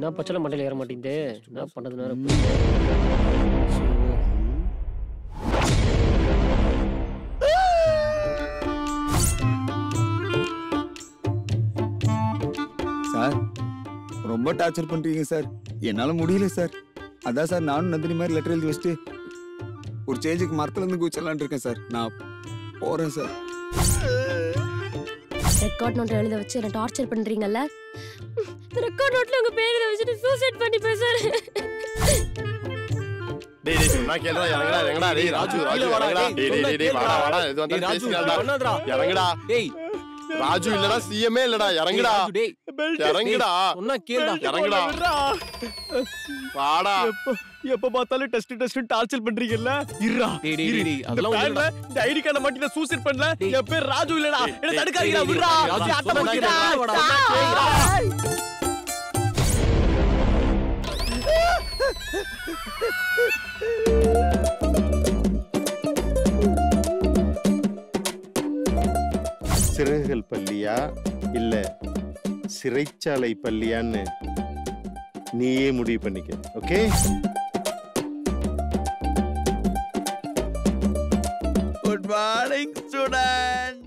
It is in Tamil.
என்ன பச்சளை மண்டையில ஏற மாட்டேங்குது என்ன பண்றது நேரம் சார் ரொம்ப டார்ச்சர் பண்றீங்க சார் என்னால முடியல சார் அதான் சார் நானும் நந்தினி மாதிரி லெட்டர் எழுதி வச்சுட்டு ஒரு சேஞ்சுக்கு மரத்துல இருந்து குதிச்சிடலான்னு இருக்கேன் சார் நான் போறேன் சார் ரெக்கார்ட் நோட் எழுத வச்சு என்ன டார்ச்சர் பண்றீங்கல்ல ரெக்கார்ட் நோட்ல உங்க பேர் எழுத வச்சுட்டு சூசைட் பண்ணி பேசுறேன் டேய் டேய் சொன்னா கேளுடா இறங்குடா இறங்குடா டேய் ராஜு ராஜு இறங்குடா டேய் டேய் டேய், டேய் வாடா வாடா இது வந்து பேசிக்கலாம்டா இறங்குடா டேய் ராஜு இல்லடா சிஎம்ஏ இல்லடா இறங்குடா ராஜு, டேய் இறங்குடா சொன்னா கேளுடா இறங்குடா வாடா எப்ப எப்ப பார்த்தாலும் டெஸ்ட் டெஸ்ட் டார்ச்சர் பண்றீங்கல்ல இருடா டேய் டேய் டேய், டேய் அதெல்லாம் பேன்ல ஒண்ணுடா. இந்த ஐடி கார்டை மாட்டி நான் சூசைட் பண்ணல டேய். என் பேர் ராஜு இல்லடா என்ன டேய், தடுக்காதீங்கடா டேய், விடுறா டேய், ராஜு, அட்டை சொன்னா மாட்டிடா. கேளுடா, வாடா. சிறகுகள் பள்ளியா இல்ல சிறைச்சாலை பள்ளியான்னு நீயே முடிவு பண்ணிக்க ஓகே குட் மார்னிங் ஸ்டூடெண்ட்